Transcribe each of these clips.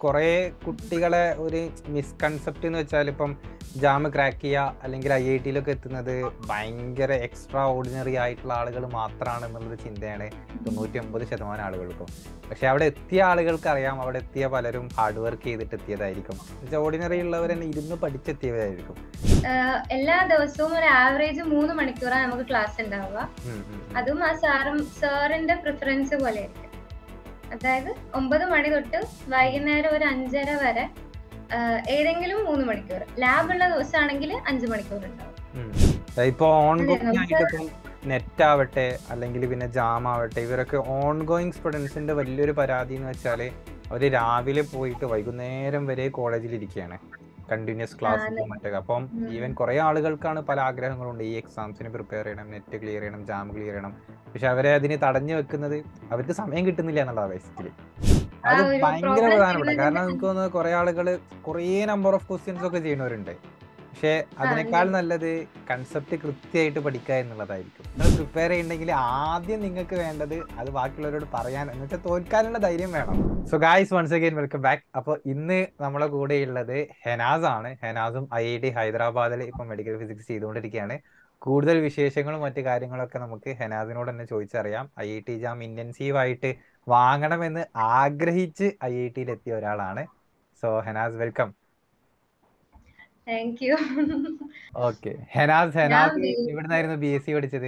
കുറേ കുട്ടികളെ ഒരു മിസ്കൺസെപ്റ്റ് എന്ന് വെച്ചാൽ ഇപ്പം ജാം ക്രാക്ക് ചെയ്യുക അല്ലെങ്കിൽ ഐ ഐ ടിയിലൊക്കെ എത്തുന്നത് ഭയങ്കര എക്സ്ട്രാ ഓർഡിനറി ആയിട്ടുള്ള ആളുകൾ മാത്രമാണ് എന്നുള്ളൊരു ചിന്തയാണ് തൊണ്ണൂറ്റി ഒമ്പത് ശതമാനം ആളുകൾക്കും പക്ഷെ അവിടെ എത്തിയ ആളുകൾക്ക് അറിയാം അവിടെ എത്തിയ പലരും ഹാർഡ് വർക്ക് ചെയ്തിട്ട് എത്തിയതായിരിക്കും ഓർഡിനറി ഉള്ളവർ തന്നെ ഇരുന്ന് പഠിച്ചെത്തിയവരായിരിക്കും ആഹ് എല്ലാ ദിവസവും ഒരു ആവറേജ് മൂന്ന് മണിക്കൂറാണ് നമുക്ക് ക്ലാസ് ഉണ്ടാവുക ഉം, ഉം, ഉം. അതും ആ സാറും സാറിന്റെ പ്രിഫറൻസ് പോലെ ആയിരിക്കും അതായത് ഒമ്പത് മണി തൊട്ട് വൈകുന്നേരം ഒരു അഞ്ചര വരെ ആഹ് ഏതെങ്കിലും മൂന്ന് മണിക്കൂർ ലാബ് ഉള്ള ദിവസമാണെങ്കിൽ അഞ്ച് മണിക്കൂർ ഉണ്ടാവും ഉം. ഇപ്പൊ ഓൺഗോയിങ് നമുക്ക് ആയിട്ട് ഇപ്പം നെറ്റ് ആവട്ടെ അല്ലെങ്കിൽ പിന്നെ ജാം ആവട്ടെ ഇവരൊക്കെ ഓൺഗോയിങ് സ്റ്റുഡൻസിന്റെ വലിയൊരു പരാതി എന്ന് വെച്ചാല് അവര് രാവിലെ പോയിട്ട് വൈകുന്നേരം വരെ കോളേജിൽ ഇരിക്കുകയാണ് കണ്ടിന്യൂസ് ക്ലാസ് മറ്റൊക്കെ അപ്പം ഉം. ഈവൻ കുറെ ആളുകൾക്കാണ് പല ആഗ്രഹങ്ങളുണ്ട് ഈ എക്സാംസിന് പ്രിപ്പയർ ചെയ്യണം നെറ്റ് ക്ലിയർ ചെയ്യണം ജാം ക്ലിയർ ചെയ്യണം പക്ഷെ അവരെ അതിന് തടഞ്ഞു വെക്കുന്നത് അവർക്ക് സമയം കിട്ടുന്നില്ല എന്നുള്ളതാണ് ബേസിക്കലി ആ അത് ഒരു ഭയങ്കര problem പ്രധാനപ്പെട്ട ചെയ്യുന്നത് കാരണം എനിക്ക് തോന്നുന്നത് കുറെ ആളുകൾ കുറേ നമ്പർ ഓഫ് ക്വസ്റ്റ്യൻസ് ഒക്കെ ചെയ്യുന്നവരുണ്ട് പക്ഷെ അതിനേക്കാൾ നല്ലത് കൺസെപ്റ്റ് കൃത്യമായിട്ട് പഠിക്കുക എന്നുള്ളതായിരിക്കും നിങ്ങൾ പ്രിപ്പയർ ചെയ്യണമെങ്കിൽ ആദ്യം നിങ്ങൾക്ക് വേണ്ടത് അത് ബാക്കിയുള്ളവരോട് പറയാൻ എന്ന് വെച്ചാൽ തോൽക്കാനുള്ള ധൈര്യം വേണം so guys once again welcome back അപ്പോൾ ഇന്ന് നമ്മളെ കൂടെ ഉള്ളത് ഹെനാസ് ആണ് ഹെനാസും ഐ ഐ ടി ഹൈദരാബാദിൽ ഇപ്പം മെഡിക്കൽ ഫിസിക്സ് ചെയ്തുകൊണ്ടിരിക്കുകയാണ് കൂടുതൽ വിശേഷങ്ങളും മറ്റു കാര്യങ്ങളൊക്കെ നമുക്ക് ഹെനാസിനോട് തന്നെ ചോദിച്ചറിയാം I I T JAM intensive ആയിട്ട് വാങ്ങണമെന്ന് ആഗ്രഹിച്ച് ഐ ഐ ടിയിൽ എത്തിയ ഒരാളാണ് so Henas welcome thank you okay Henas Henas B- എവിടുന്നായിരുന്നു ബി എസ് സി പഠിച്ചത്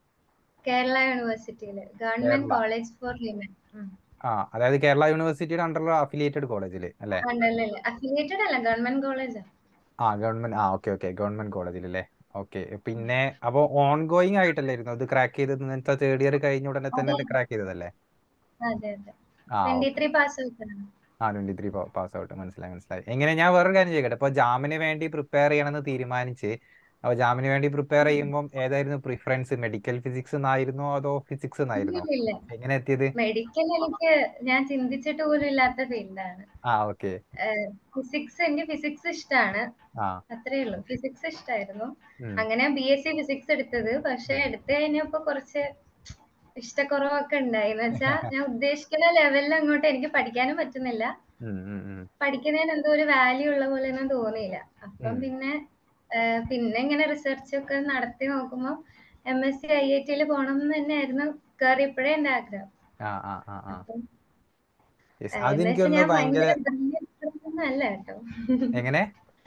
കേരള യൂണിവേഴ്സിറ്റിയില് government Kerala. College for women ആ അതായത് കേരള യൂണിവേഴ്സിറ്റിയുടെ അണ്ടർ അഫിലിയേറ്റഡ് കോളേജിൽ അല്ലേ അല്ലല്ല അഫിലിയേറ്റഡ് അല്ല ഗവൺമെന്റ് കോളേജ് ആ ഗവൺമെന്റ് ആ ഓക്കെ ഓക്കെ ഗവൺമെന്റ് കോളേജിൽ അല്ലേ ഓക്കെ പിന്നെ അപ്പൊ ഓൺ ഗോയിങ് ആയിട്ടല്ലായിരുന്നു ഇത് ക്രാക്ക് ചെയ്തത് ഇന്നത്തെ തേർഡ് ഇയർ കഴിഞ്ഞ ഉടനെ തന്നെ ക്രാക്ക് ചെയ്തതല്ലേ അതെ അതെ ആ ട്വന്റി ത്രീ പാസ് ഔട്ട് ആ ട്വന്റി ത്രീ പാസ് ഔട്ട് മനസ്സിലായി മനസ്സിലായി എങ്ങനെ ഞാൻ വേറൊരു കാര്യം ചോദിക്കട്ടെ ഇപ്പൊ ജാമിന് വേണ്ടി പ്രിപ്പയർ ചെയ്യണമെന്ന് തീരുമാനിച്ച് അപ്പൊ ജാമിന് വേണ്ടി പ്രിപ്പയർ ചെയ്യുമ്പോൾ ഏതായിരുന്നു പ്രിഫറൻസ് മെഡിക്കൽ ഫിസിക്സ് എന്നായിരുന്നോ അതോ ഫിസിക്സ് എന്നായിരുന്നോ ഇല്ല എങ്ങനെ എത്തിയത് മെഡിക്കൽ എനിക്ക് ഞാൻ ചിന്തിച്ചിട്ട് പോലും ഇല്ലാത്ത ഫീൽഡാണ് ആ ഓക്കെ ഫിസിക്സ് എനിക്ക് ഫിസിക്സ് ഇഷ്ടമാണ് ആ അത്രേ ഉള്ളൂ ഫിസിക്സ് ഇഷ്ടമായിരുന്നു ഉം. അങ്ങനെ ബി എസ് സി ഫിസിക്സ് എടുത്തത് പക്ഷെ എടുത്തു കഴിഞ്ഞപ്പോ കുറച്ച് ഇഷ്ടക്കുറവൊക്കെ ഉണ്ടായി എന്ന് വെച്ചാ ഞാൻ ഉദ്ദേശിക്കുന്ന ലെവലിൽ അങ്ങോട്ട് എനിക്ക് പഠിക്കാനും പറ്റുന്നില്ല ഉം, ഉം, ഉം. പഠിക്കുന്നതിന് എന്തോ ഒരു വാല്യൂ ഉള്ള പോലെ ഒന്നും തോന്നിയില്ല അപ്പം ഉം. പിന്നെ ആ, പിന്നെ ഇങ്ങനെ റിസർച്ച് ഒക്കെ നടത്തി നോക്കുമ്പോൾ M S C I I ടിയിൽ പോകണം എന്ന് തന്നെയായിരുന്നു കയറിയപ്പോഴേ എന്റെ ആഗ്രഹം ആ ആ ആ ആ അപ്പം Yes, ആ, അതെനിക്ക് എന്ന് വെച്ചാ തോന്നുന്നു ഞാൻ ഭയങ്കര ഭയങ്കര ബ്രില്യൻറ്റ് സ്റ്റുഡന്റ് ഒന്നും അല്ല കേട്ടോ എങ്ങനെ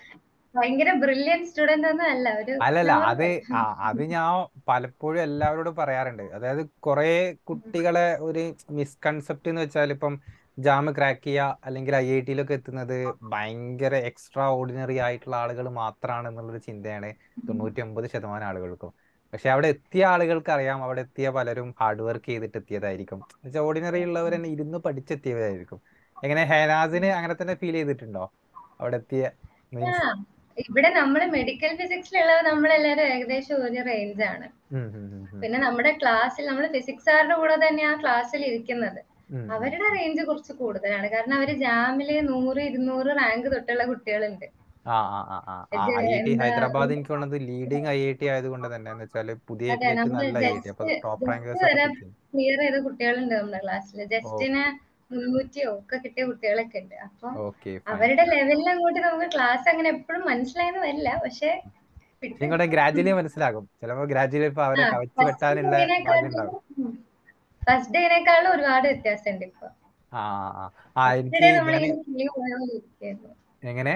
ഭയങ്കര ബ്രില്യൻറ്റ് സ്റ്റുഡന്റ് ഒന്നും അല്ല ഒരു അല്ലല്ല അത് normal. ആ അത് ഞാൻ പലപ്പോഴും എല്ലാവരോടും പറയാറുണ്ട് അതായത് കുറെ കുട്ടികളെ ഒരു മിസ്കൺസെപ്റ്റ് എന്ന് വെച്ചാൽ ഇപ്പം ജാം ക്രാക്ക് ചെയ്യുക അല്ലെങ്കിൽ ഐ ഐ ടിയിലൊക്കെ എത്തുന്നത് ഭയങ്കര എക്സ്ട്രാ ഓർഡിനറി ആയിട്ടുള്ള ആളുകൾ മാത്രമാണ് എന്നുള്ളൊരു ചിന്തയാണ് തൊണ്ണൂറ്റി ഒമ്പത് ശതമാനം ആളുകൾക്കും പക്ഷെ അവിടെ എത്തിയ ആളുകൾക്ക് അറിയാം അവിടെ എത്തിയ പലരും ഹാർഡ് വർക്ക് ചെയ്തിട്ട് എത്തിയതായിരിക്കും ഓർഡിനറി ഉള്ളവർ തന്നെ ഇരുന്ന് പഠിച്ചെത്തിയവരായിരിക്കും എങ്ങനെ ഹെനാസിന് അങ്ങനെ തന്നെ ഫീൽ ചെയ്തിട്ടുണ്ടോ അവിടെ എത്തിയ മീൻസ് ആ, ഇവിടെ നമ്മള് മെഡിക്കൽ ഫിസിക്സിലുള്ളത് നമ്മളെല്ലാരും ഏകദേശം ഒരു റേഞ്ച് ആണ് പിന്നെ നമ്മുടെ ക്ലാസ്സിൽ നമ്മൾ ഫിസിക്സ് സാറിന്റെ കൂടെ തന്നെ ആ ക്ലാസ്സിൽ ഇരിക്കുന്നത് അവരുടെ റേഞ്ച് കുറച്ച് കൂടുതലാണ് കാരണം അവര് ജാമില് നൂറ് ഇരുന്നൂറ് റാങ്ക് തൊട്ടുള്ള കുട്ടികളുണ്ട് ആ ആ ആ ആ ആ ഇത് ഐ ഐ ടി എന്താ ഹൈദരാബാദ് എനിക്ക് തോന്നുന്നത് ലീഡിങ് ഐ ഐ ടി ആയതുകൊണ്ട് തന്നെ എന്ന് വെച്ചാല് പുതിയ അതെ ഏറ്റവും നമ്മള് നല്ല ഐ ഐ ടി അപ്പൊ ജസ്റ്റ് ടോപ്പ് ജസ്റ്റ് റാങ്കേഴ്സ് വരെ ഒക്കെ കിട്ടി ക്ലിയർ ചെയ്ത കുട്ടികളുണ്ട് നമ്മുടെ ക്ലാസ്സിൽ ജസ്റ്റിന് മുന്നൂറ്റിയോ ഒക്കെ കിട്ടിയ കുട്ടികളൊക്കെ ഉണ്ട് അപ്പൊ ഓക്കെ ഫൈൻ അവരുടെ ലെവലിൽ അങ്ങോട്ട് നമുക്ക് ക്ലാസ് അങ്ങനെ എപ്പോഴും മനസ്സിലായെന്ന് വരില്ല പക്ഷെ നിങ്ങളുടെ ഗ്രാജുവലി മനസ്സിലാകും ചിലപ്പോ ഗ്രാജുവലി ഇപ്പൊ അവരെ കവച്ചു വെട്ടാനുള്ള ഭാഗ്യം ഉണ്ടാകും ഫസ്റ്റ് ഡേനേക്കാളും ഒരുപാട് വ്യത്യാസമുണ്ട് ഇപ്പൊ ആ ആ ആ ആ ഫസ്റ്റ് എനിക്ക് ഡേ ഞാൻ നമ്മളിങ്ങനെ കിളി പോയ പോലെ ഇരിക്കുകയായിരുന്നു എങ്ങനെ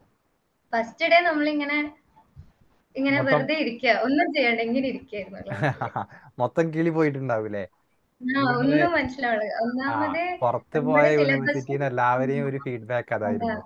ഫസ്റ്റ് ഡേ നമ്മളിങ്ങനെ ഇങ്ങനെ മൊത്തം വെറുതെ ഇരിക്കുക ഒന്നും ചെയ്യണ്ട ഇങ്ങനെ ഇരിക്കായിരുന്നു ക്ലാസ്സിൽ മൊത്തം കിളി പോയിട്ടുണ്ടാവൂലേ ആ ഒന്നും മനസ്സിലാവില്ല ആ ഒന്നാമത് പുറത്ത് നമ്മുടെ പോയ syllabus യൂണിവേഴ്സിറ്റിന്ന് എല്ലാവരെയും ഒരു ഫീഡ്ബാക്ക് അതായിരുന്നു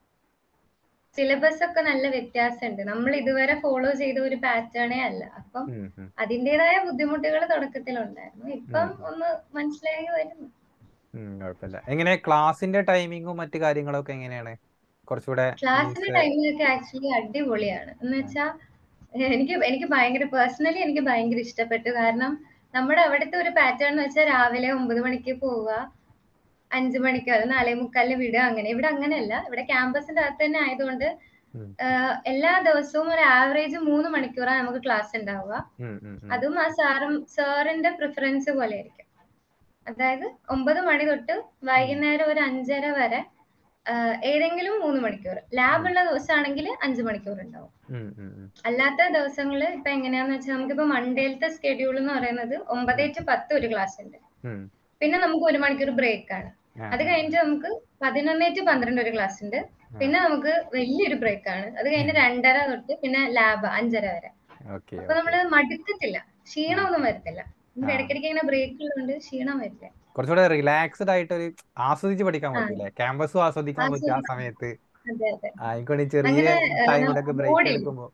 സിലബസ് ഒക്കെ നല്ല വ്യത്യാസമുണ്ട് നമ്മൾ ഇതുവരെ ഫോളോ ചെയ്ത ഒരു പാറ്റേണേ അല്ല അപ്പം ഉം, ഉം, അതിൻ്റെതായ ബുദ്ധിമുട്ടുകൾ തുടക്കത്തിലുണ്ടായിരുന്നു ഇപ്പം ഒന്ന് മനസ്സിലായി വരുന്നു ഉം, കുഴപ്പമില്ല എങ്ങനെ ക്ലാസിന്റെ ടൈമിങ്ങും മറ്റു കാര്യങ്ങളൊക്കെ എങ്ങനെയാണ് കുറച്ചുകൂടെ ക്ലാസ്സിന്റെ means ടൈമിലൊക്കെ ആക്ച്വലി അടിപൊളിയാണ് എന്ന് വെച്ചാൽ എനിക്ക് എനിക്ക് ഭയങ്കര പേഴ്സണലി എനിക്ക് ഭയങ്കര ഇഷ്ടപ്പെട്ടു കാരണം നമ്മുടെ അവിടുത്തെ ഒരു പാറ്റേൺ എന്ന് വെച്ചാൽ രാവിലെ ഒമ്പത് മണിക്ക് പോവുക അഞ്ചു മണിക്ക് അത് നാലേ മുക്കാലിന് വിടുക അങ്ങനെ ഇവിടെ അങ്ങനെയല്ല ഇവിടെ ക്യാമ്പസിന്റെ അകത്ത് തന്നെ ആയതുകൊണ്ട് ഉം. ആഹ് എല്ലാ ദിവസവും ഒരു ആവറേജ് മൂന്ന് മണിക്കൂറാണ് നമുക്ക് ക്ലാസ് ഉണ്ടാവുക ഉം, ഉം, ഉം. അതും ആ സാറും സാറിന്റെ പ്രിഫറൻസ് പോലെ ആയിരിക്കും അതായത് ഒമ്പത് മണി തൊട്ട് വൈകുന്നേരം ഒരു അഞ്ചര വരെ ഏതെങ്കിലും മൂന്ന് മണിക്കൂർ ലാബ് ഉള്ള ദിവസമാണെങ്കിൽ അഞ്ച് മണിക്കൂർ ഉണ്ടാവും ഉം, ഉം, ഉം. അല്ലാത്ത ദിവസങ്ങളിൽ ഇപ്പൊ എങ്ങനെയാന്ന് വെച്ചാൽ നമുക്കിപ്പോ മൺഡേലത്തെ സ്കെഡ്യൂൾ എന്ന് പറയുന്നത് ഒമ്പത് ടു പത്ത് ഒരു ക്ലാസ് ഉണ്ട് ഉം. പിന്നെ നമുക്ക് ഒരു മണിക്കൂർ ബ്രേക്ക് ആണ് ആ, അത് കഴിഞ്ഞിട്ട് നമുക്ക് പതിനൊന്ന് ടു പന്ത്രണ്ട് ഒരു ക്ലാസ് ഉണ്ട് പിന്നെ നമുക്ക് വലിയൊരു ബ്രേക്ക് ആണ് അത് കഴിഞ്ഞ് രണ്ടര തൊട്ട് പിന്നെ ലാബ് അഞ്ചര വരെ ഓക്കെ അപ്പൊ നമ്മള് മടുക്കത്തില്ല ക്ഷീണമൊന്നും വരത്തില്ല നമുക്ക് ആ. ഇടയ്ക്കിടയ്ക്ക് ഇങ്ങനെ ബ്രേക്ക് ഉള്ളതുകൊണ്ട് ക്ഷീണം വരില്ല കുറച്ചുകൂടെ റിലാക്സ്ഡ് ആയിട്ട് ഒരു ആസ്വദിച്ച് പഠിക്കാൻ ആ. പറ്റില്ലേ ക്യാമ്പസും ആസ്വദിക്കാൻ പറ്റും ആ ആസ്വദിക്കാൻ. സമയത്ത് അതെ അതെ ആയിക്കോട്ടെ ചെറിയ അങ്ങനെ, ഏഹ്, ടൈമിലൊക്കെ ബ്രേക്ക് ബോഡി എടുക്കുമ്പോ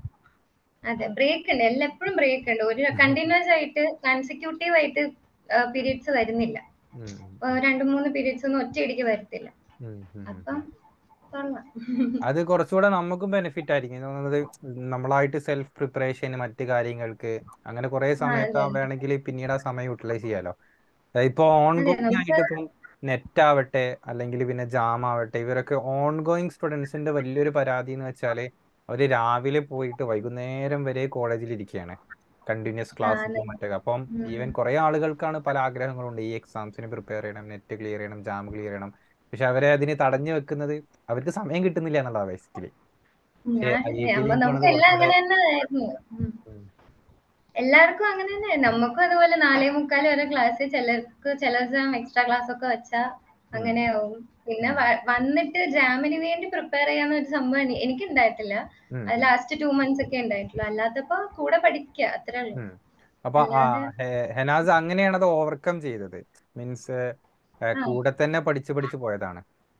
അതെ ബ്രേക്ക് ഉണ്ട് എല്ലാപ്പോഴും ബ്രേക്ക് ഉണ്ട് ഒരു കണ്ടിന്യൂസ് ആയിട്ട് കൺസിക്യൂട്ടീവ് ആയിട്ട് പീരീഡ്സ് വരുന്നില്ല ഉം, ഉം, ഏഹ് രണ്ട് മൂന്ന് പീരീഡ്സ് ഒന്നും ഒറ്റയടിക്ക് വരത്തില്ല ഉം, ഉം, ഉം. അപ്പം കൊള്ളാം അത് കുറച്ചുകൂടെ നമുക്കും ബെനിഫിറ്റ് ആയിരിക്കും എനിക്ക് തോന്നുന്നത് നമ്മളായിട്ട് സെൽഫ് പ്രിപ്പറേഷൻ മറ്റ് കാര്യങ്ങൾക്ക് അങ്ങനെ കുറെ സമയത്ത് അതെ. വേണമെങ്കിൽ പിന്നീട് ആ സമയം യൂട്ടിലൈസ് ചെയ്യാലോ ഇപ്പൊ ഓൺ അതെ, ഗോയിങ് നമുക്ക് ആയിട്ട് ഇപ്പം നെറ്റ് ആവട്ടെ അല്ലെങ്കിൽ പിന്നെ ജാം ആവട്ടെ ഇവരൊക്കെ ഓൺ ഗോയിങ് സ്റ്റുഡൻസിന്റെ വലിയൊരു പരാതി എന്ന് വെച്ചാല് അവര് രാവിലെ പോയിട്ട് വൈകുന്നേരം വരെ കോളേജിൽ ഇരിക്കുകയാണ് കണ്ടിന്യൂസ് ക്ലാസ്സും മറ്റൊക്കെ അപ്പം ഉം. ഈവൻ കുറെ ആളുകൾക്കാണ് പല ആഗ്രഹങ്ങളുണ്ട് ഈ എക്സാംസിന് പ്രിപ്പയർ ചെയ്യണം നെറ്റ് ക്ലിയർ ചെയ്യണം ജാം ക്ലിയർ ചെയ്യണം പക്ഷെ അവരെ അതിന് തടഞ്ഞു വെക്കുന്നത് അവർക്ക് സമയം കിട്ടുന്നില്ല എന്നുള്ളതാണ് ബേസിക്കലി ഞാൻ ഐ ഐ ഞാൻ- ടിയിലേക്ക് നമുക്ക് എല്ലാം അങ്ങനെ തന്നെ ആയിരുന്നു ഉം. എല്ലാവർക്കും അങ്ങനെ തന്നെ നമുക്കും അതുപോലെ നാലേ മുക്കാൽ വരെ ക്ലാസ് ചിലർക്ക് ചില എക്സാം എക്സ്ട്രാ ക്ലാസ് ഒക്കെ വെച്ചാ അങ്ങനെയാവും പിന്നെ വ- വന്നിട്ട് ജാമിന് വേണ്ടി പ്രിപ്പയർ ചെയ്യാന്ന് ഒരു സംഭവം എനി- എനിക്ക് ഉണ്ടായിട്ടില്ല അത് ലാസ്റ്റ് ടു മന്ത്സ് ഒക്കെ ഉണ്ടായിട്ടുള്ളൂ അല്ലാത്തപ്പോ കൂടെ പഠിക്കുക അത്രേ ഉള്ളൂ അപ്പൊ ആ, അല്ലാതെ- ഹെ- ഹെനാസ് അങ്ങനെയാണ് അത് ഓവർകം ചെയ്തത് മീൻസ് കൂടെ തന്നെ പഠിച്ച് പഠിച്ച് പോയതാണ്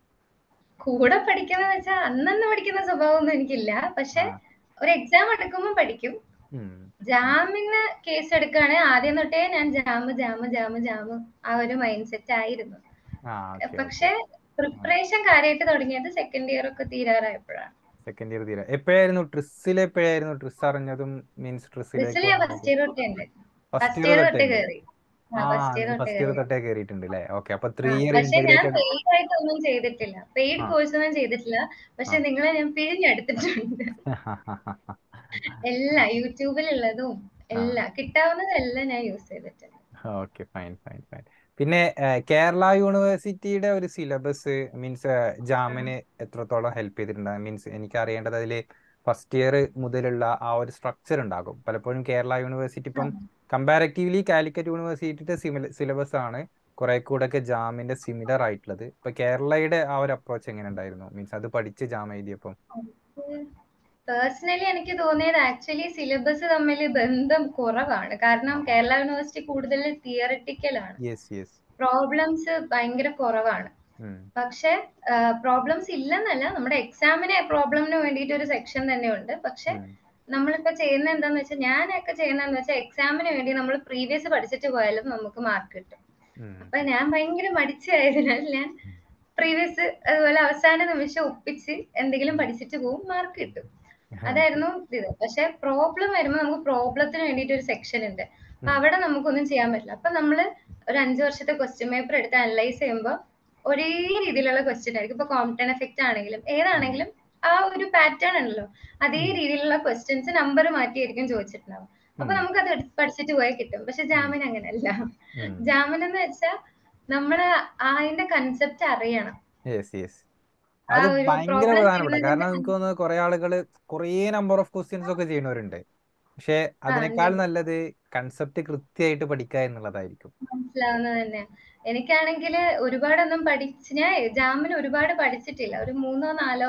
കൂടെ പഠിക്കുന്ന വെച്ചാൽ അന്നന്ന് പഠിക്കുന്ന സ്വഭാവമൊന്നും എനിക്കില്ല പക്ഷെ ആ. ഒരു എക്സാം എടുക്കുമ്പോൾ പഠിക്കും ഉം. ജാമിന് കേസ് എടുക്കുകയാണെങ്കിൽ ആദ്യം തൊട്ടേ ഞാൻ ജാമ് ജാമ് ജാമ് ജാമ് ആ ഒരു മൈൻഡ് സെറ്റ് ആയിരുന്നു ആ ഓക്കെ പക്ഷെ പ്രിപ്പറേഷൻ കാര്യമായിട്ട് തുടങ്ങിയത് സെക്കൻഡ് ഇയർ ഒക്കെ തീരാറായപ്പോഴാണ് സെക്കൻഡ് ഇയർ തീരെ എപ്പോഴായിരുന്നു ട്രിസ്സിൽ എപ്പോഴായിരുന്നു ട്രിസ് അറിഞ്ഞതും മീൻസ് ബസ്സിൽ ട്രിസ്സിലേക്ക് ഞാൻ ഫസ്റ്റ് ഇയർ തൊട്ടേ ഉണ്ട് ഫസ്റ്റ് ഫസ്റ്റ് ഇയർ ഇയർ തൊട്ടേ തൊട്ടേ കയറി ആ ഫസ്റ്റ് ഇയർ തൊട്ടേ ഫസ്റ്റ് ഇയർ കയറി തൊട്ടേ കയറിയിട്ടുണ്ട് അല്ലേ ഓക്കെ അപ്പൊ ത്രീ ഇയർ പക്ഷെ ഞാൻ ഇന്റഗ്രേറ്റഡ് പെയ്ഡ് ആയിട്ട് ഒന്നും ചെയ്തിട്ടില്ല പെയ്ഡ് ആ. കോഴ്സ് ഒന്നും ചെയ്തിട്ടില്ല പക്ഷെ ആ. നിങ്ങളെ ഞാൻ പിഴിഞ്ഞെടുത്തിട്ടുണ്ട് എല്ലാം യൂട്യൂബിലുള്ളതും എല്ലാം കിട്ടാവുന്നതെല്ലാം ഞാൻ യൂസ് ചെയ്തിട്ടുണ്ട് ഓക്കെ ഫൈൻ ഫൈൻ ഫൈൻ പിന്നെ ഏഹ്, കേരള യൂണിവേഴ്സിറ്റിയുടെ ഒരു സിലബസ് മീൻസ് ജാമിന് എത്രത്തോളം ഹെൽപ്പ് ചെയ്തിട്ടുണ്ട് മീൻസ് എനിക്ക് അറിയേണ്ടത് അതിൽ ഫസ്റ്റ് ഇയർ മുതലുള്ള ആ ഒരു സ്ട്രക്ചർ ഉണ്ടാകും പലപ്പോഴും കേരള യൂണിവേഴ്സിറ്റി ഇപ്പം കമ്പാരറ്റീവ്ലി കാലിക്കറ്റ് യൂണിവേഴ്സിറ്റിയുടെ സിലബസ് ആണ് കുറെ കൂടെ ഒക്കെ ജാമിന്റെ സിമിലർ ആയിട്ടുള്ളത് ഇപ്പൊ കേരളയുടെ ആ ഒരു അപ്രോച്ച് എങ്ങനെ ഉണ്ടായിരുന്നു മീൻസ് അത് പഠിച്ച് ജാം എഴുതിയപ്പം പേഴ്സണലി എനിക്ക് തോന്നിയത് ആക്ച്വലി സിലബസ് തമ്മിൽ ബന്ധം കുറവാണ് കാരണം കേരള യൂണിവേഴ്സിറ്റി കൂടുതൽ തിയറിറ്റിക്കൽ ആണ് യെസ് യെസ് പ്രോബ്ലംസ് ഭയങ്കര കുറവാണ് പക്ഷെ പ്രോബ്ലംസ് ഇല്ലെന്നല്ല നമ്മുടെ എക്സാമിന് പ്രോബ്ലമിന് വേണ്ടിയിട്ട് ഒരു സെക്ഷൻ തന്നെയുണ്ട് പക്ഷെ നമ്മളിപ്പോ ചെയ്യുന്ന എന്താന്ന് വെച്ചാൽ ഞാനൊക്കെ ചെയ്യുന്നതെന്ന് വെച്ചാൽ എക്സാമിന് വേണ്ടി നമ്മൾ പ്രീവിയസ് പഠിച്ചിട്ട് പോയാലും നമുക്ക് മാർക്ക് കിട്ടും അപ്പൊ ഞാൻ ഭയങ്കര മടിച്ചായതിനാൽ ഞാൻ പ്രീവിയസ് അതുപോലെ അവസാന നിമിഷം ഒപ്പിച്ച് എന്തെങ്കിലും പഠിച്ചിട്ട് പോകും മാർക്ക് കിട്ടും അതായിരുന്നു ഇത് പക്ഷെ പ്രോബ്ലം വരുമ്പോൾ നമുക്ക് പ്രോബ്ലത്തിന് വേണ്ടിയിട്ട് ഒരു സെക്ഷൻ ഉണ്ട് അപ്പൊ അവിടെ നമുക്കൊന്നും ചെയ്യാൻ പറ്റില്ല അപ്പൊ നമ്മള് ഒരു അഞ്ചു വർഷത്തെ ക്വസ്റ്റ്യൻ പേപ്പർ എടുത്ത് അനലൈസ് ചെയ്യുമ്പോൾ ഒരേ രീതിയിലുള്ള ക്വസ്റ്റ്യൻ ആയിരിക്കും ഇപ്പൊ കോംപ്റ്റൺ എഫക്റ്റ് ആണെങ്കിലും ഏതാണെങ്കിലും ആ ഒരു പാറ്റേൺ ഉണ്ടല്ലോ അതേ രീതിയിലുള്ള ക്വസ്റ്റ്യൻസ് നമ്പർ മാറ്റിയായിരിക്കും ചോദിച്ചിട്ടുണ്ടാവും അപ്പൊ നമുക്ക് അത് പഠിച്ചിട്ട് പോയാൽ കിട്ടും പക്ഷെ ജാമിൻ അങ്ങനെയല്ല ജാമിൻ എന്ന് വെച്ചാൽ നമ്മള് അതിന്റെ കൺസെപ്റ്റ് അറിയണം യെസ് യെസ് അത് ഭയങ്കര പ്രധാനപ്പെട്ട കാരണം എനിക്ക് തോന്നുന്നത് കുറെ ആളുകള് കുറേ നമ്പർ ഓഫ് ക്വസ്റ്റ്യൻസ് ഒക്കെ ചെയ്യുന്നവരുണ്ട് പക്ഷെ അതിനേക്കാൾ നല്ലത് കൺസെപ്റ്റ് കൃത്യമായിട്ട് പഠിക്കുക എന്നുള്ളതായിരിക്കും മനസ്സിലാവുന്നത് തന്നെ എനിക്കാണെങ്കിൽ ഒരുപാടൊന്നും പഠിച്ച് ഞാൻ ജാമിന് ഒരുപാട് പഠിച്ചിട്ടില്ല ഒരു മൂന്നോ നാലോ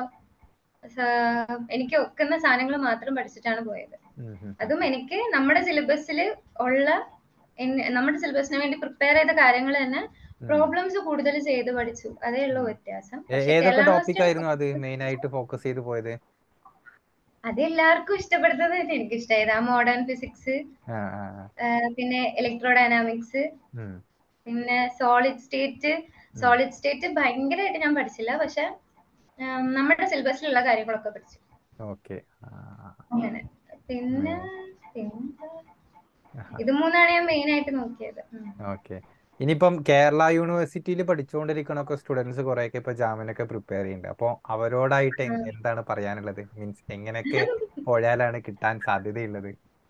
എനിക്ക് ഒക്കുന്ന സാധനങ്ങൾ മാത്രം പഠിച്ചിട്ടാണ് പോയത് അതും എനിക്ക് നമ്മുടെ സിലബസിൽ ഉള്ള നമ്മുടെ സിലബസിന് വേണ്ടി പ്രിപ്പയർ ചെയ്ത കാര്യങ്ങൾ തന്നെ പ്രോബ്ലംസ് കൂടുതൽ ചെയ്ത് പഠിച്ചു അതേ ഉള്ളൂ വ്യത്യാസം ഏതൊക്കെ ടോപ്പിക് ആയിരുന്നു അത് മെയിൻ ആയിട്ട് ഫോക്കസ് ചെയ്ത് പോയത് അത് എല്ലാവർക്കും ഇഷ്ടപ്പെടുന്നത് എനിക്ക് ഇഷ്ടമായത് ആ മോഡേൺ ഫിസിക്സ് പിന്നെ ഇലക്ട്രോഡൈനാമിക്സ് പിന്നെ സോളിഡ് സ്റ്റേറ്റ് സോളിഡ് സ്റ്റേറ്റ് ഭയങ്കരമായിട്ട് ഞാൻ പഠിച്ചില്ല പക്ഷെ നമ്മുടെ സിലബസിലുള്ള കാര്യങ്ങളൊക്കെ പഠിച്ചു ഓക്കെ അങ്ങനെ പിന്നെ പിന്നെ ഇത് മൂന്നാണ് ഞാൻ മെയിൻ ആയിട്ട് നോക്കിയത് ഓക്കെ ഇനിയിപ്പം കേരള യൂണിവേഴ്സിറ്റിയിൽ പഠിച്ചുകൊണ്ടിരിക്കണൊക്കെ സ്റ്റുഡൻസ് കുറെയൊക്കെ ഇപ്പൊ ജാമിനൊക്കെ പ്രിപ്പയർ ചെയ്യുന്നുണ്ട് അപ്പോൾ അവരോടായിട്ട് എന്താണ് പറയാനുള്ളത് മീൻസ് എങ്ങനെയൊക്കെ പോയാലാണ് കിട്ടാൻ സാധ്യതയുള്ളത്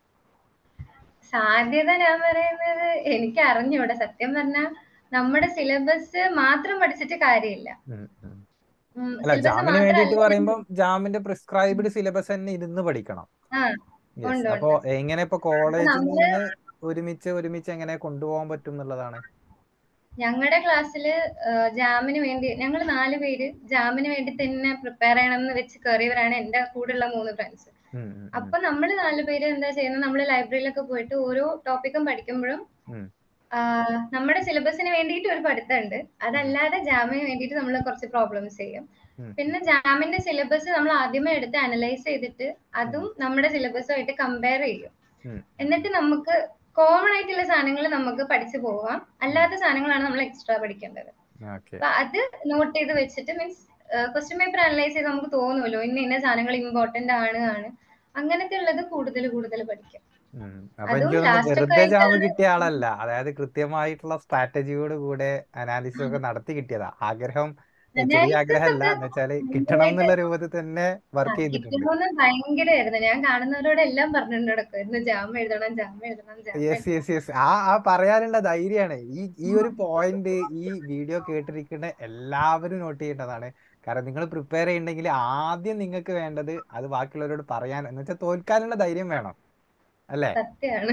സാധ്യത ഞാൻ പറയുന്നത് എനിക്ക് അറിഞ്ഞൂടെ സത്യം പറഞ്ഞാൽ നമ്മുടെ സിലബസ് മാത്രം പഠിച്ചിട്ട് കാര്യമില്ല അല്ല സിലബസ് ജാമിന് വേണ്ടിയിട്ട് മാത്രമല്ല പറയുമ്പോൾ ജാമിന്റെ പ്രിസ്ക്രൈബ്ഡ് സിലബസ് തന്നെ ഇരുന്ന് പഠിക്കണം ആ യെസ് ഉണ്ട് അപ്പോ ഉണ്ട് എങ്ങനെ ഇപ്പൊ അപ്പൊ കോളേജിൽ നമ്മള് നിന്ന് ഒരുമിച്ച് ഒരുമിച്ച് എങ്ങനെ കൊണ്ടുപോകാൻ പറ്റും എന്നുള്ളതാണ് ഞങ്ങളുടെ ക്ലാസ്സില് ജാമിന് വേണ്ടി ഞങ്ങൾ നാല് പേര് ജാമിന് വേണ്ടി തന്നെ പ്രിപ്പയർ ചെയ്യണം എന്ന് വെച്ച് കയറിയവരാണ് എന്റെ കൂടെയുള്ള മൂന്ന് ഫ്രണ്ട്സ് ഉം, ഉം, ഉം, അപ്പൊ നമ്മൾ നാല് പേര് എന്താ ചെയ്യുന്നത് നമ്മൾ ലൈബ്രറിയിലൊക്കെ പോയിട്ട് ഓരോ ടോപ്പിക്കും പഠിക്കുമ്പോഴും ഉം. ആ, നമ്മുടെ സിലബസിന് വേണ്ടിയിട്ട് ഒരു പഠിത്തമുണ്ട് അതല്ലാതെ ജാമിന് വേണ്ടിയിട്ട് നമ്മൾ കുറച്ച് പ്രോബ്ലംസ് ചെയ്യും ഉം, പിന്നെ ജാമിന്റെ സിലബസ് നമ്മൾ ആദ്യമേ എടുത്ത് അനലൈസ് ചെയ്തിട്ട് അതും നമ്മുടെ സിലബസുമായിട്ട് കമ്പയർ ചെയ്യും ഉം, എന്നിട്ട് നമുക്ക് കോമൺ ആയിട്ടുള്ള സാധനങ്ങൾ നമുക്ക് പഠിച്ചു പോവാം അല്ലാത്ത സാധനങ്ങളാണ് നമ്മൾ എക്സ്ട്രാ പഠിക്കേണ്ടത് ഓക്കെ അപ്പൊ അത് നോട്ട് ചെയ്ത് വെച്ചിട്ട് മീൻസ് ക്വസ്റ്റ്യൻ പേപ്പർ അനലൈസ് ചെയ്ത് നമുക്ക് തോന്നുമല്ലോ ഇന്ന ഇന്ന സാധനങ്ങൾ ഇമ്പോർട്ടന്റ് ആണ് ആണ് അങ്ങനത്തെ ഉള്ളത് കൂടുതൽ കൂടുതൽ പഠിക്കാം ഉം. അപ്പൊ അതും എനിക്ക് തോന്നുന്നു ലാസ്റ്റ് ഒക്കെ വെറുതെ ജാമ് ആയിട്ട് കിട്ടിയ ആളല്ല അതായത് കൃത്യമായിട്ടുള്ള സ്ട്രാറ്റജിയോട് കൂടെ അനാലിസിസ് ഒക്കെ നടത്തി കിട്ടിയതാ ആഗ്രഹം ഏ, ചെറിയ അനാലിസിസ് ആഗ്രഹമല്ല ഒക്കെ എന്ന് വെച്ചാല് കിട്ടണം ഭയങ്കരമായിട്ട് എന്നുള്ള രൂപത്തിൽ തന്നെ വർക്ക് ചെയ്തിട്ടുണ്ട് കിട്ടുമെന്ന് ഭയങ്കരമായിരുന്നു ഞാൻ കാണുന്നവരോട് എല്ലാം പറഞ്ഞിട്ട് നടക്കുമായിരുന്നു ജാം എഴുതണം ജാം എഴുതണം ജാം യെസ് എഴുതണം യെസ് യെസ് ആ ആ പറയാനുള്ള ധൈര്യമാണ് ഈ ഈ ഒരു പോയിന്റ് ഈ വീഡിയോ കേട്ടിരിക്കുന്ന എല്ലാവരും നോട്ട് ചെയ്യേണ്ടതാണ് കാരണം നിങ്ങൾ പ്രിപ്പയർ ചെയ്യുന്നുണ്ടെങ്കിൽ ആദ്യം നിങ്ങൾക്ക് വേണ്ടത് അത് ബാക്കിയുള്ളവരോട് പറയാൻ എന്ന് വെച്ചാൽ തോൽക്കാനുള്ള ധൈര്യം വേണം അല്ലേ സത്യമാണ്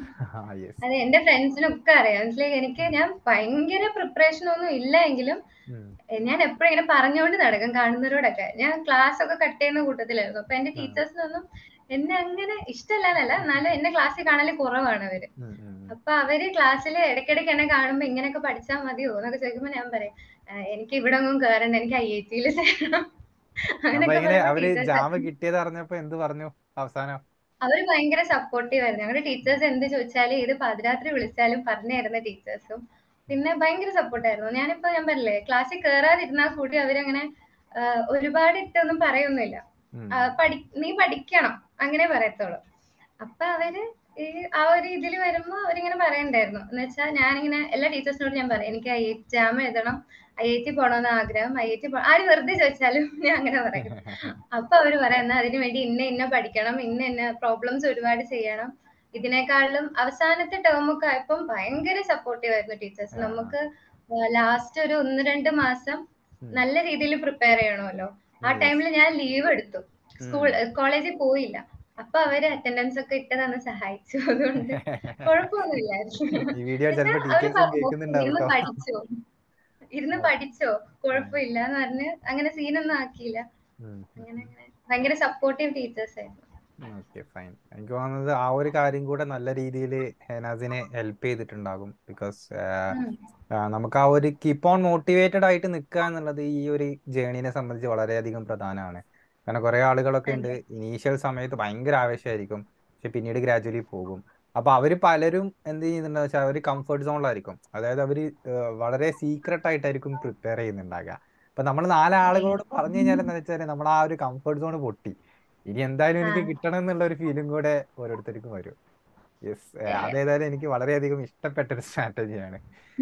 യെസ് അതെ എന്റെ ഫ്രണ്ട്സിനൊക്കെ അറിയാം മനസ്സിലായി എനിക്ക് ഞാൻ ഭയങ്കര പ്രിപ്പറേഷൻ ഒന്നും ഇല്ല എങ്കിലും എ- ഞാൻ എപ്പോഴും ഇങ്ങനെ പറഞ്ഞുകൊണ്ട് നടക്കും കാണുന്നവരോടൊക്കെ ഞാൻ ക്ലാസ് ഒക്കെ കട്ട് ചെയ്യുന്ന കൂട്ടത്തിലായിരുന്നു അപ്പൊ എന്റെ ടീച്ചേഴ്സിനൊന്നും എന്നെ അങ്ങനെ ഇഷ്ടമല്ലാന്നല്ല എന്നാലും എന്നെ ക്ലാസ്സിൽ കാണല് കുറവാണ് അവര് അപ്പൊ അവര് ക്ലാസ്സിൽ ഇടയ്ക്കിടയ്ക്ക് എന്നെ കാണുമ്പോ ഇങ്ങനെയൊക്കെ പഠിച്ചാൽ മതിയോ എന്നൊക്കെ ചോദിക്കുമ്പോ ഞാൻ പറയും "ആ, എനിക്ക് ഇവിടെ ഒന്നും കയറണ്ട എനിക്ക് ഐ ഐ ടിയിൽ ചേരണം അപ്പൊ അങ്ങനെയൊക്കെ എങ്ങനെ പറയുമ്പോ അവര് ടീച്ചേഴ്സ് ജാമ കിട്ടിയത് അറിഞ്ഞപ്പോ എന്ത് പറഞ്ഞു അവസാനം അവര് ഭയങ്കര സപ്പോർട്ടീവ് ആയിരുന്നു ഞങ്ങളുടെ ടീച്ചേഴ്സ് എന്ത് ചോദിച്ചാലും ഏത് പാതിരാത്രി വിളിച്ചാലും പറഞ്ഞു തരുന്ന ടീച്ചേഴ്സും പിന്നെ ഭയങ്കര സപ്പോർട്ടായിരുന്നു ഞാനിപ്പോ ഞാൻ പറഞ്ഞില്ലേ ക്ലാസ്സിൽ കയറാതിരുന്നാൽ കൂടി അവരങ്ങനെ ആ, ഒരുപാട് ഇട്ടൊന്നും പറയൊന്നുമില്ല ഉം. ആ, പഠി നീ പഠിക്കണം അങ്ങനെ പറയത്തുള്ളൂ അപ്പൊ അവര് ഈ ആ ഒരു ഇതിൽ വരുമ്പോ അവരിങ്ങനെ പറയണ്ടായിരുന്നു എന്ന് വെച്ചാൽ ഞാനിങ്ങനെ എല്ലാ ടീച്ചേഴ്സിനോടും ഞാൻ പറയും എനിക്ക് ഐ ഐ ജാം എഴുതണം ഐ ഐ ടി പോകണമെന്ന് ആഗ്രഹം ഐ ഐ ടി ആര് വെറുതെ ചോദിച്ചാലും ഞാൻ അങ്ങനെ പറയും അപ്പൊ അവര് പറയുന്ന അതിനു വേണ്ടി ഇന്ന ഇന്ന പഠിക്കണം ഇന്ന ഇന്ന പ്രോബ്ലംസ് ഒരുപാട് ചെയ്യണം ഇതിനേക്കാളും അവസാനത്തെ ടേം ഒക്കെ ആയപ്പം ഭയങ്കര സപ്പോർട്ടീവ് ആയിരുന്നു ടീച്ചേഴ്സ് ആ. നമുക്ക് ലാസ്റ്റ് ഒരു ഒന്ന് രണ്ട് മാസം ഉം. നല്ല രീതിയിൽ പ്രിപ്പയർ ചെയ്യണമല്ലോ ആ Yes. ടൈമിൽ ഞാൻ ലീവ് എടുത്തു സ്കൂൾ കോളേജിൽ പോയില്ല അപ്പൊ അവര് അറ്റൻഡൻസ് ഒക്കെ ഇട്ട് തന്നെ സഹായിച്ചു അതുകൊണ്ട് കുഴപ്പമൊന്നുമില്ലായിരുന്നു ഈ വീഡിയോ ചിലപ്പോ അവര് ടീച്ചേഴ്സും പറഞ്ഞു കേൾക്കുന്നുണ്ടാവും ഇരുന്ന് കേട്ടോ പഠിച്ചോ ഇരുന്ന് പഠിച്ചോ കുഴപ്പമില്ല എന്ന് പറഞ്ഞ് അങ്ങനെ സീനൊന്നും ആക്കിയില്ല അങ്ങനെ അങ്ങനെ ഭയങ്കര സപ്പോർട്ടീവ് ടീച്ചേഴ്സ് ആയിരുന്നു ഓക്കെ ഫൈൻ എനിക്ക് തോന്നുന്നത് ആ ഒരു കാര്യം കൂടെ നല്ല രീതിയിൽ ഹെനാസിനെ ഹെൽപ്പ് ചെയ്തിട്ടുണ്ടാകും ബിക്കോസ് ഉം. നമുക്ക് ആ ഒരു കീപ്പ് ഓൺ മോട്ടിവേറ്റഡ് ആയിട്ട് നിൽക്കുക എന്നുള്ളത് ഈ ഒരു ജേണിനെ സംബന്ധിച്ച് വളരെയധികം പ്രധാനമാണ് കാരണം കുറേ ആളുകളൊക്കെ ഉണ്ട് ഇനീഷ്യൽ സമയത്ത് ഭയങ്കര ആവേശമായിരിക്കും പക്ഷെ പിന്നീട് ഗ്രാജുവലി പോകും അപ്പൊ അവര് പലരും എന്ത് ചെയ്യുന്നുണ്ടെന്ന് വെച്ചാൽ അവർ കംഫർട്ട് സോണിലായിരിക്കും അതായത് അവര് ഏഹ് വളരെ സീക്രട്ട് ആയിട്ടായിരിക്കും പ്രിപ്പയർ ചെയ്യുന്നുണ്ടാകുക അപ്പൊ നമ്മൾ നാലാളുകളോട് പറഞ്ഞു കഴിഞ്ഞാൽ എന്താ വെച്ചാൽ നമ്മൾ ആ ഒരു കംഫർട്ട് സോൺ പൊട്ടി ഇനി എന്തായാലും എനിക്ക് ആ. കിട്ടണം എന്നുള്ള ഒരു ഫീലും കൂടെ ഓരോരുത്തർക്കും വരും യെസ് അതേതായാലും എനിക്ക് വളരെയധികം ഇഷ്ടപ്പെട്ട ഒരു സ്ട്രാറ്റജിയാണ്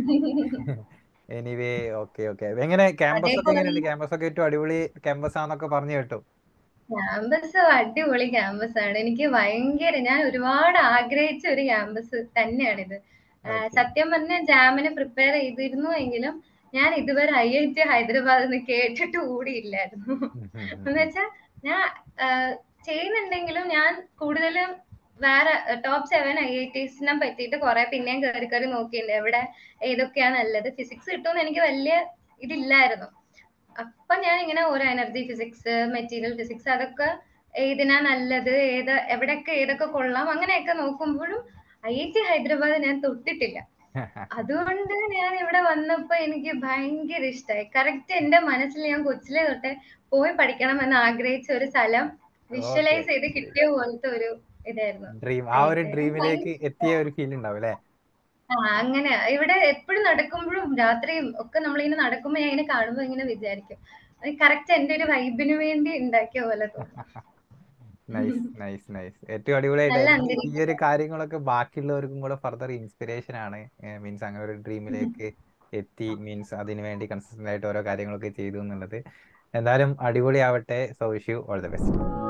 എനിവേ ഓക്കെ ഓക്കെ എങ്ങനെ ക്യാമ്പസ് ഒക്കെ അതേപോലെ എങ്ങനെയുണ്ട് ക്യാമ്പസ് ഒക്കെ ഏറ്റവും അടിപൊളി ക്യാമ്പസ് ആണെന്നൊക്കെ പറഞ്ഞു കേട്ടു ക്യാമ്പസ് അടിപൊളി ക്യാമ്പസ് ആണ് എനിക്ക് ഭയങ്കര ഞാൻ ഒരുപാട് ആഗ്രഹിച്ച ഒരു ക്യാമ്പസ് തന്നെയാണിത് ആ, Okay. സത്യം പറഞ്ഞ ജാമിന് പ്രിപ്പയർ ചെയ്തിരുന്നു എങ്കിലും ഞാൻ ഇതുവരെ ഐ ഐ ടി ഹൈദരാബാദ് എന്ന് കേട്ടിട്ട് കൂടിയില്ലായിരുന്നു എന്ന് വെച്ചാൽ ഞാൻ ആ, ചെയ്യുന്നുണ്ടെങ്കിലും ഞാൻ കൂടുതലും വേറെ ടോപ്പ് സെവൻ ഐ ഐ ടീസിനെ പറ്റിയിട്ട് കുറെ പിന്നെയും കയറി കയറി നോക്കിയിട്ടുണ്ട് എവിടെ ഏതൊക്കെയാ നല്ലത് ഫിസിക്സ് കിട്ടുമെന്ന് എനിക്ക് വലിയ ഇതില്ലായിരുന്നു അപ്പൊ ഞാൻ ഇങ്ങനെ ഓരോ എനർജി ഫിസിക്സ് മെറ്റീരിയൽ ഫിസിക്സ് അതൊക്കെ ഏതിനാ നല്ലത് ഏത് എവിടെയൊക്കെ ഏതൊക്കെ കൊള്ളാം അങ്ങനെയൊക്കെ നോക്കുമ്പോഴും ഐ ഐ ടി ഹൈദരാബാദ് ഞാൻ തൊട്ടിട്ടില്ല അതുകൊണ്ട് ഞാൻ ഇവിടെ വന്നപ്പോ എനിക്ക് ഭയങ്കര ഇഷ്ടമായി കറക്റ്റ് എന്റെ മനസ്സിൽ ഞാൻ കൊച്ചിലെ തൊട്ടേ പോയി പഠിക്കണം എന്ന് ആഗ്രഹിച്ച ഒരു സ്ഥലം വിഷ്വലൈസ് ചെയ്ത് കിട്ടിയ പോലത്തെ ഒരു ഇതായിരുന്നു ഡ്രീം ആ ഒരു ഡ്രീമിലേക്ക് എത്തിയ ഒരു ഫീൽ ഉണ്ടാവും അല്ലേ ആ അങ്ങനെ ഇവിടെ എപ്പോഴും നടക്കുമ്പോഴും രാത്രിയും ഒക്കെ നമ്മളിങ്ങനെ നടക്കുമ്പോ ഞാൻ ഇങ്ങനെ കാണുമ്പോ ഇങ്ങനെ വിചാരിക്കും കറക്റ്റ് എന്റെ ഒരു വൈബിന് വേണ്ടി ഉണ്ടാക്കിയ പോലെ തോന്നും നൈസ് നൈസ് നൈസ് ഏറ്റവും നല്ല അടിപൊളിയായിട്ട് ഈ അന്തരീക്ഷം ഒരു കാര്യങ്ങളൊക്കെ ബാക്കിയുള്ളവർക്കും കൂടെ ഫർദർ ഇൻസ്പിറേഷൻ ആണ് മീൻസ് അങ്ങനെ ഒരു ഡ്രീമിലേക്ക് എത്തി മീൻസ് അതിനു വേണ്ടി കൺസിസ്റ്റന്റ് ആയിട്ട് ഓരോ കാര്യങ്ങളൊക്കെ ചെയ്തു എന്നുള്ളത് എന്തായാലും അടിപൊളിയാവട്ടെ so wish you all the best